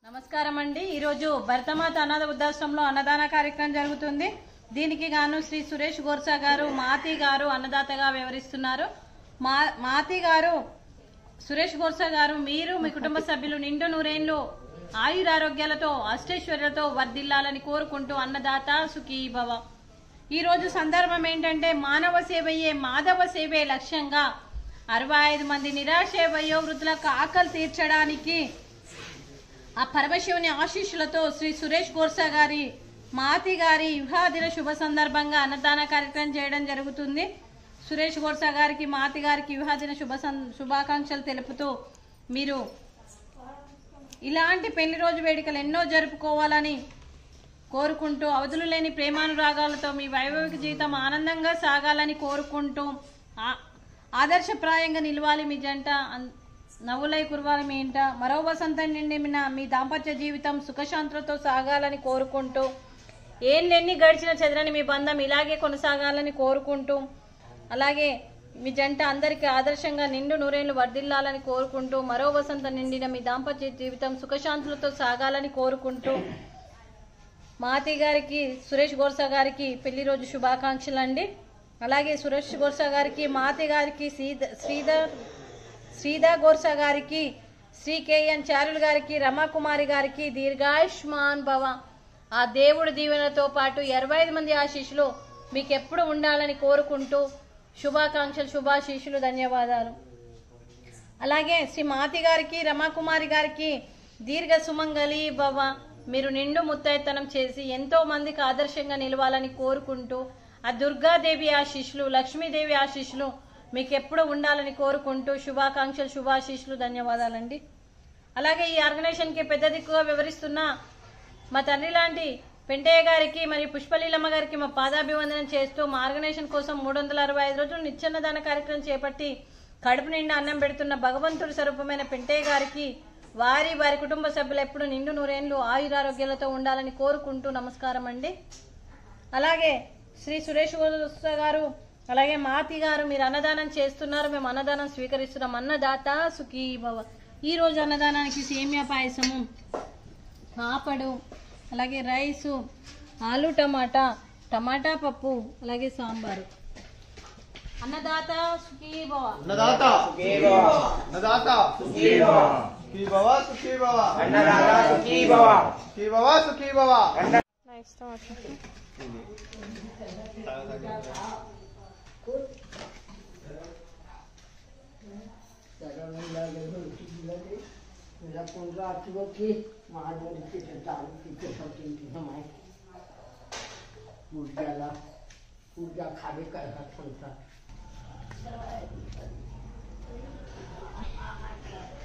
నమస్కారం అండి ఈరోజు భరతమాత అనాథ వృద్ధాశ్రమంలో అన్నదాన కార్యక్రమం జరుగుతుంది దీనికి గాను శ్రీ సురేష్ గోర్సా గారు మాతి గారు అన్నదాతగా వ్యవహరిస్తున్నారు మా మాతి గారు సురేష్ గోర్సా గారు మీరు మీ కుటుంబ సభ్యులు నిండు నూరేళ్లు ఆయురారోగ్యాలతో అష్టైశ్వర్యాలతో వర్ధిల్లాలని కోరుకుంటూ అన్నదాత సుఖీ భవ ఈ రోజు సందర్భం ఏంటంటే మానవ సేవయే మాధవ సేవే లక్ష్యంగా అరవై ఐదు మంది నిరాశ వయోవృద్ధులకు ఆకలి తీర్చడానికి ఆ పరమశివుని ఆశీస్సులతో శ్రీ సురేష్ గోర్సా గారి మాతి గారి యుగాదిన శుభ సందర్భంగా అన్నదాన కార్యక్రమం చేయడం జరుగుతుంది సురేష్ గోర్సా గారికి మాతి గారికి యుగాదిన శుభ సం- శుభాకాంక్షలు తెలుపుతూ మీరు ఇలాంటి పెళ్లి రోజు వేడుకలు ఎన్నో జరుపుకోవాలని కోరుకుంటూ అవధులు లేని ప్రేమానురాగాలతో మీ వైభవిక జీవితం ఆనందంగా సాగాలని కోరుకుంటూ ఆ- ఆదర్శప్రాయంగా నిలవాలి మీ జంట అన్- నవ్వులై కురవాలి మీ ఇంట మరో వసంతం నిండి మీ నా- మీ దాంపత్య జీవితం సుఖశాంతులతో సాగాలని కోరుకుంటూ ఏళ్ళెన్ని గడిచిన చెదరని మీ బంధం ఇలాగే కొనసాగాలని కోరుకుంటూ అలాగే మీ జంట అందరికీ ఆదర్శంగా నిండు నూరేళ్లు వర్ధిల్లాలని కోరుకుంటూ మరో వసంతం నిండిన మీ దాంపత్య జీవితం సుఖశాంతులతో సాగాలని కోరుకుంటూ మాతి గారికి సురేష్ గోర్సా గారికి పెళ్లి రోజు శుభాకాంక్షలు అండి అలాగే సురేష్ గోర్సా గారికి మాతి గారికి శ్రీధ శ్రీధర్ శ్రీధర్ గోర్సా గారికి శ్రీ కేఎన్ చారుల్ గారికి రమాకుమారి గారికి దీర్ఘాయుష్మాన్ భవ ఆ దేవుడి దీవెనతో పాటు ఇరవై ఐదు మంది ఆశీస్సులు మీకు ఎప్పుడు ఉండాలని కోరుకుంటూ శుభాకాంక్షలు శుభాశీస్సులు ధన్యవాదాలు అలాగే శ్రీ మాతి గారికి రమాకుమారి గారికి దీర్ఘ సుమంగళి భవ మీరు నిండు ముత్తైతనం చేసి ఎంతో మందికి ఆదర్శంగా నిలవాలని కోరుకుంటూ ఆ దుర్గాదేవి ఆశీస్సులు లక్ష్మీదేవి ఆశీస్సులు మీకు ఎప్పుడు ఉండాలని కోరుకుంటూ శుభాకాంక్షలు శుభాశీస్సులు ధన్యవాదాలండి అలాగే ఈ ఆర్గనైజేషన్కి పెద్ద దిక్కుగా వివరిస్తున్న మా తండ్రి లాంటి పెంటయ్య గారికి మరియు పుష్పలీలమ్మ గారికి మా పాదాభివందనం చేస్తూ మా ఆర్గనైజేషన్ కోసం మూడు వందల అరవై ఐదు రోజులు నిత్యాన్నదాన కార్యక్రమం చేపట్టి కడుపు నిండా అన్నం పెడుతున్న భగవంతుడి స్వరూపమైన పెంటయ్య గారికి వారి వారి కుటుంబ సభ్యులు ఎప్పుడు నిండు నూరేళ్లు ఆయురారోగ్యాలతో ఉండాలని కోరుకుంటూ నమస్కారం అండి అలాగే శ్రీ సురేష్ గోస్త గారు అలాగే మాతి గారు మీరు అన్నదానం చేస్తున్నారు మేము అన్నదానం స్వీకరిస్తున్నాం అన్నదాత సుఖీ భవ ఈ రోజు అన్నదానానికి సేమియా పాయసము పాపడు అలాగే రైసు ఆలు టమాటా టమాటా పప్పు అలాగే సాంబారు అన్నదాత సుఖీ భవ అన్నదాత అన్నదాత సుఖీ భవ సుఖీ భవ అన్నదాత సుఖీ భవ సుఖీ భవ సుఖీ భవ मेरा पंद्रह अक्टूबर की महानगरी के सरदार की सब चिंती हमारे ऊर्जाला ऊर्जा खावे का संसार